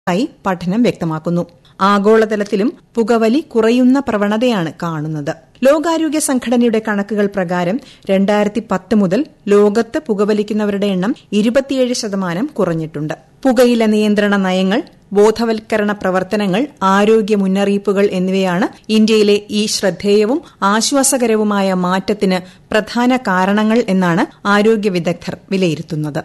ായി പഠനം വ്യക്തമാക്കുന്നു ആഗോളതലത്തിലും പുകവലി കുറയുന്ന പ്രവണതയാണ് കാണുന്നത് ലോകാരോഗ്യ സംഘടനയുടെ കണക്കുകൾ പ്രകാരം രണ്ടായിരത്തി പത്ത് മുതൽ ലോകത്ത് പുകവലിക്കുന്നവരുടെ എണ്ണം ഇരുപത്തിയേഴ് ശതമാനം കുറഞ്ഞിട്ടുണ്ട് പുകയില നിയന്ത്രണ നയങ്ങൾ ബോധവൽക്കരണ പ്രവർത്തനങ്ങൾ ആരോഗ്യ മുന്നറിയിപ്പുകൾ എന്നിവയാണ് ഇന്ത്യയിലെ ഈ ശ്രദ്ധേയവും ആശ്വാസകരവുമായ മാറ്റത്തിന് പ്രധാന കാരണങ്ങൾ എന്നാണ് ആരോഗ്യ വിദഗ്ധർ വിലയിരുത്തുന്നത്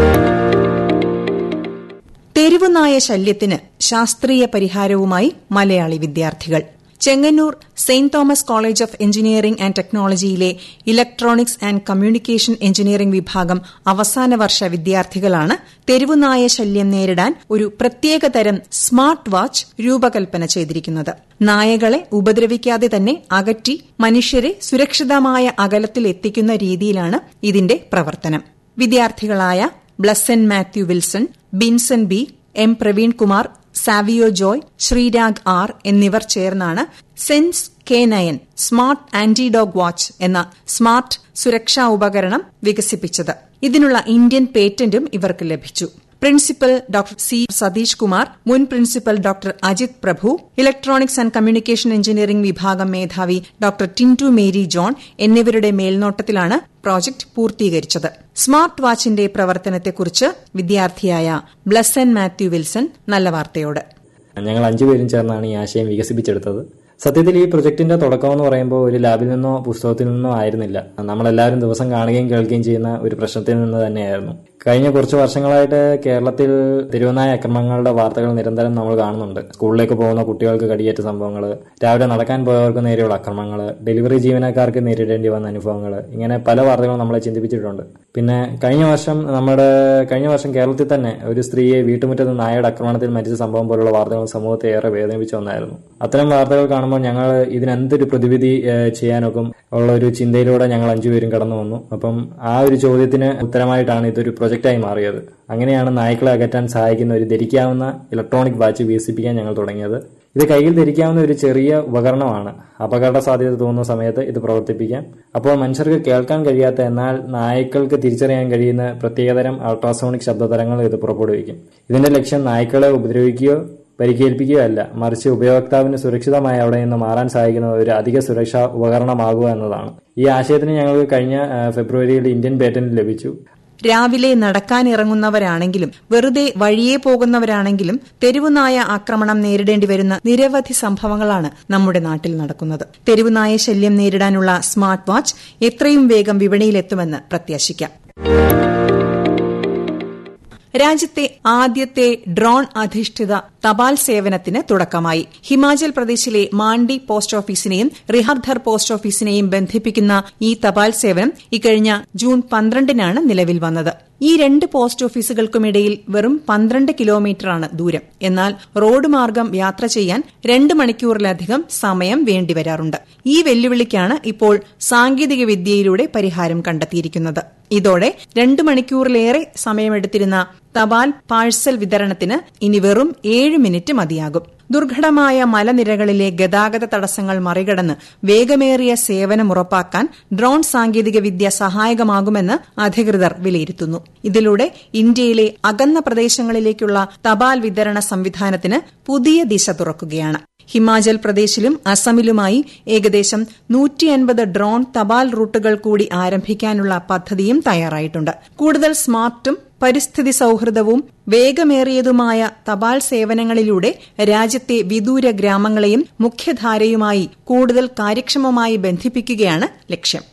തെരുവുനായ ശല്യത്തിന് ശാസ്ത്രീയ പരിഹാരവുമായി മലയാളി വിദ്യാർത്ഥികൾ Chengannur saint Thomas college of engineering and ടെക്നോളജിയിലെ ഇലക്ട്രോണിക്സ് ആൻഡ് കമ്മ്യൂണിക്കേഷൻ എഞ്ചിനീയറിംഗ് വിഭാഗം അവസാന വർഷ വിദ്യാർത്ഥികളാണ് തെരുവുനായ ശല്യം നേരിടാൻ ഒരു പ്രത്യേകതരം സ്മാർട്ട് വാച്ച് രൂപകൽപ്പന ചെയ്തിരിക്കുന്നത് നായകളെ ഉപദ്രവിക്കാതെ തന്നെ അകറ്റി മനുഷ്യരെ സുരക്ഷിതമായ അകലത്തിൽ എത്തിക്കുന്ന രീതിയിലാണ് ഇതിന്റെ പ്രവർത്തനം വിദ്യാർത്ഥികളായ Blesson Mathew Wilson Binson B M Praveen Kumar Savio Joy Sreerag R എന്നിവർ ചേർന്നാണ് sense K nine smart anti dog watch എന്ന സ്മാർട്ട് സുരക്ഷാ ഉപകരണം വികസിപ്പിച്ചത് ഇതിനുള്ള ഇന്ത്യൻ പേറ്റന്റും ഇവർക്ക് ലഭിച്ചു principal doctor C Satheesh Kumar മുൻ principal doctor Ajith Prabhu electronics and communication engineering വിഭാഗം മേധാവി ഡോക്ടർ ടിൻറ്റു മേരി ജോൺ എന്നിവരുടെ മേൽനോട്ടത്തിലാണ് പ്രോജക്ട് പൂർത്തീകരിച്ചത് സ്മാർട്ട് വാച്ചിന്റെ പ്രവർത്തനത്തെക്കുറിച്ച് വിദ്യാർത്ഥിയായ ബ്ലസൻ മാത്യു വിൽസൺ നല്ല വാർത്തയോട് ഞങ്ങൾ അഞ്ചുപേരും ചേർന്നാണ് ഈ ആശയം വികസിപ്പിച്ചെടുത്തത് സത്യത്തിൽ ഈ പ്രൊജക്ടിന്റെ തുടക്കം എന്ന് പറയുമ്പോൾ ഒരു ലാബിൽ നിന്നോ പുസ്തകത്തിൽ നിന്നോ ആയിരുന്നില്ല നമ്മളെല്ലാവരും ദിവസം കാണുകയും കേൾക്കുകയും ചെയ്യുന്ന ഒരു പ്രശ്നത്തിൽ നിന്ന് തന്നെയായിരുന്നു കഴിഞ്ഞ കുറച്ച് വർഷങ്ങളായിട്ട് കേരളത്തിൽ തിരുവനായ അക്രമങ്ങളുടെ വാർത്തകൾ നിരന്തരം നമ്മൾ കാണുന്നുണ്ട് സ്കൂളിലേക്ക് പോകുന്ന കുട്ടികൾക്ക് കടിയേറ്റ സംഭവങ്ങൾ രാവിലെ നടക്കാൻ പോയവർക്ക് നേരെയുള്ള അക്രമങ്ങൾ ഡെലിവറി ജീവനക്കാർക്ക് നേരിടേണ്ടി വന്ന അനുഭവങ്ങൾ ഇങ്ങനെ പല വാർത്തകളും നമ്മളെ ചിന്തിപ്പിച്ചിട്ടുണ്ട് പിന്നെ കഴിഞ്ഞ വർഷം നമ്മുടെ കഴിഞ്ഞ വർഷം കേരളത്തിൽ തന്നെ ഒരു സ്ത്രീയെ വീട്ടുമുറ്റത്ത് നായയുടെ ആക്രമണത്തിൽ മരിച്ച സംഭവം പോലുള്ള വാർത്തകൾ സമൂഹത്തെ ഏറെ വേദനിപ്പിച്ചു വന്നായിരുന്നു അത്തരം വാർത്തകൾ കാണുമ്പോൾ ഞങ്ങൾ ഇതിനെന്തൊരു പ്രതിവിധി ചെയ്യാനൊക്കും ഉള്ള ഒരു ചിന്തയിലൂടെ ഞങ്ങൾ അഞ്ചുപേരും കടന്നു വന്നു അപ്പം ആ ഒരു ചോദ്യത്തിന് ഉത്തരമായിട്ടാണ് ഇതൊരു പ്രൊജക്റ്റായി മാറിയത് അങ്ങനെയാണ് നായ്ക്കളെ അകറ്റാൻ സഹായിക്കുന്ന ഒരു ധരിക്കാവുന്ന ഇലക്ട്രോണിക് വാച്ച് വികസിപ്പിക്കാൻ ഞങ്ങൾ തുടങ്ങിയത് ഇത് കയ്യിൽ ധരിക്കാവുന്ന ഒരു ചെറിയ ഉപകരണമാണ് അപകട സാധ്യത തോന്നുന്ന സമയത്ത് ഇത് പ്രവർത്തിപ്പിക്കാം അപ്പോൾ മനുഷ്യർക്ക് കേൾക്കാൻ കഴിയാത്ത എന്നാൽ നായ്ക്കൾക്ക് തിരിച്ചറിയാൻ കഴിയുന്ന പ്രത്യേകതരം അൾട്രാസോണിക് ശബ്ദതരങ്ങൾ ഇത് പുറപ്പെടുവിക്കും ഇതിന്റെ ലക്ഷ്യം നായ്ക്കളെ ഉപദ്രവിക്കുകയോ പരിക്കേൽപ്പിക്കുകയോ അല്ല മറിച്ച് ഉപയോക്താവിന് സുരക്ഷിതമായി അവിടെ നിന്ന് മാറാൻ സഹായിക്കുന്ന ഒരു അധിക സുരക്ഷാ ഉപകരണമാകുക എന്നതാണ് ഈ ആശയത്തിന് ഞങ്ങൾക്ക് കഴിഞ്ഞ ഫെബ്രുവരിയിൽ ഇന്ത്യൻ പേറ്റന്റ് ലഭിച്ചു രാവിലെ നടക്കാനിറങ്ങുന്നവരാണെങ്കിലും വെറുതെ വഴിയെ പോകുന്നവരാണെങ്കിലും തെരുവുനായ ആക്രമണം നേരിടേണ്ടി വരുന്ന നിരവധി സംഭവങ്ങളാണ് നമ്മുടെ നാട്ടിൽ നടക്കുന്നത് തെരുവുനായ ശല്യം നേരിടാനുള്ള സ്മാർട്ട് വാച്ച് എത്രയും വേഗം വിപണിയിലെത്തുമെന്ന് പ്രത്യാശിക്കാം രാജ്യത്തെ ആദ്യത്തെ ഡ്രോൺ അധിഷ്ഠിത തപാൽ സേവനത്തിന് തുടക്കമായി ഹിമാചൽ പ്രദേശിലെ മാണ്ഡി പോസ്റ്റ് ഓഫീസിനെയും റിഹർധർ പോസ്റ്റ് ഓഫീസിനെയും ബന്ധിപ്പിക്കുന്ന ഈ തപാൽ സേവനം ഇക്കഴിഞ്ഞ ജൂൺ പന്ത്രണ്ടിനാണ് നിലവിൽ വന്നത് ഈ രണ്ട് പോസ്റ്റ് ഓഫീസുകൾക്കുമിടയിൽ വെറും പന്ത്രണ്ട് കിലോമീറ്ററാണ് ദൂരം എന്നാൽ റോഡ് മാർഗം യാത്ര ചെയ്യാൻ രണ്ട് മണിക്കൂറിലധികം സമയം വേണ്ടിവരാറുണ്ട് ഈ വെല്ലുവിളിക്കാണ് ഇപ്പോൾ സാങ്കേതിക വിദ്യയിലൂടെ പരിഹാരം കണ്ടെത്തിയിരിക്കുന്നത് ഇതോടെ രണ്ട് മണിക്കൂറിലേറെ സമയമെടുത്തിരുന്ന തപാൽ പാഴ്സൽ വിതരണത്തിന് ഇനി വെറും ഏഴ് മിനിറ്റ് മതിയാകും ദുർഘടമായ മലനിരകളിലെ ഗതാഗത തടസ്സങ്ങൾ മറികടന്ന് വേഗമേറിയ സേവനം ഉറപ്പാക്കാൻ ഡ്രോൺ സാങ്കേതികവിദ്യ സഹായകമാകുമെന്ന് അധികൃതർ വിലയിരുത്തുന്നു ഇതിലൂടെ ഇന്ത്യയിലെ അകന്ന പ്രദേശങ്ങളിലേക്കുള്ള തപാൽ വിതരണ സംവിധാനത്തിന് പുതിയ ദിശ തുറക്കുകയാണ് ഹിമാചൽ പ്രദേശിലും അസമിലുമായി ഏകദേശം നൂറ്റിയൻപത് ഡ്രോൺ തപാൽ റൂട്ടുകൾ കൂടി ആരംഭിക്കാനുള്ള പദ്ധതിയും തയ്യാറായിട്ടുണ്ട് കൂടുതൽ സ്മാർട്ടും പരിസ്ഥിതി സൌഹൃദവും വേഗമേറിയതുമായ തപാൽ സേവനങ്ങളിലൂടെ രാജ്യത്തെ വിദൂര ഗ്രാമങ്ങളെയും മുഖ്യധാരയുമായി കൂടുതൽ കാര്യക്ഷമമായി ബന്ധിപ്പിക്കുകയാണ് ലക്ഷ്യം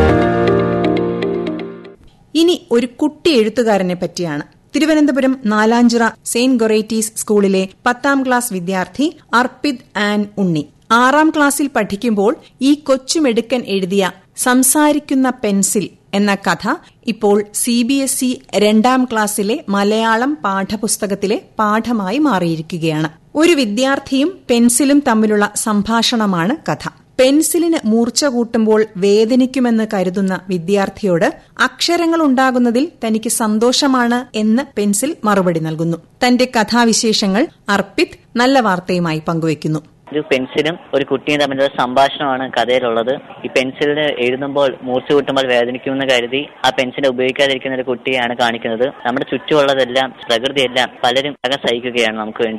ഇനി ഒരു കുട്ടി എഴുത്തുകാരനെ പറ്റിയാണ് തിരുവനന്തപുരം നാലാഞ്ചിറ സെയിന്റ് ഗൊറേറ്റീസ് സ്കൂളിലെ പത്താം ക്ലാസ് വിദ്യാർത്ഥി അർപ്പിത് ആൻ ഉണ്ണി ആറാം ക്ലാസ്സിൽ പഠിക്കുമ്പോൾ ഈ കൊച്ചുമെടുക്കൻ എഴുതിയ സംസാരിക്കുന്ന പെൻസിൽ എന്ന കഥ ഇപ്പോൾ സി ബി എസ് ഇ രണ്ടാം ക്ലാസ്സിലെ മലയാളം പാഠപുസ്തകത്തിലെ പാഠമായി മാറിയിരിക്കുകയാണ് ഒരു വിദ്യാർത്ഥിയും പെൻസിലും തമ്മിലുള്ള സംഭാഷണമാണ് കഥ പെൻസിലിന് മൂർച്ച കൂട്ടുമ്പോൾ വേദനിക്കുമെന്ന് കരുതുന്ന വിദ്യാർത്ഥിയോട് അക്ഷരങ്ങൾ ഉണ്ടാകുന്നതിൽ തനിക്ക് സന്തോഷമാണ് എന്ന് പെൻസിൽ മറുപടി നൽകുന്നു തന്റെ കഥാവിശേഷങ്ങൾ അർപ്പിത് നല്ല വാർത്തയുമായി പങ്കുവയ്ക്കുന്നു ഒരു പെൻസിലും ഒരു കുട്ടിയും തമ്മിലുള്ള സംഭാഷണമാണ് കഥയിലുള്ളത് ഈ പെൻസിലിന് എഴുതുമ്പോൾ മൂർച്ച കൂട്ടുമ്പോൾ വേദനിക്കുമെന്ന് കരുതി ആ പെൻസിൽ ഉപയോഗിക്കാതിരിക്കുന്ന ഒരു കുട്ടിയാണ് കാണിക്കുന്നത് നമ്മുടെ ചുറ്റുമുള്ളതെല്ലാം പ്രകൃതിയെല്ലാം പലരും അകം സഹിക്കുകയാണ് നമുക്ക് വേണ്ടി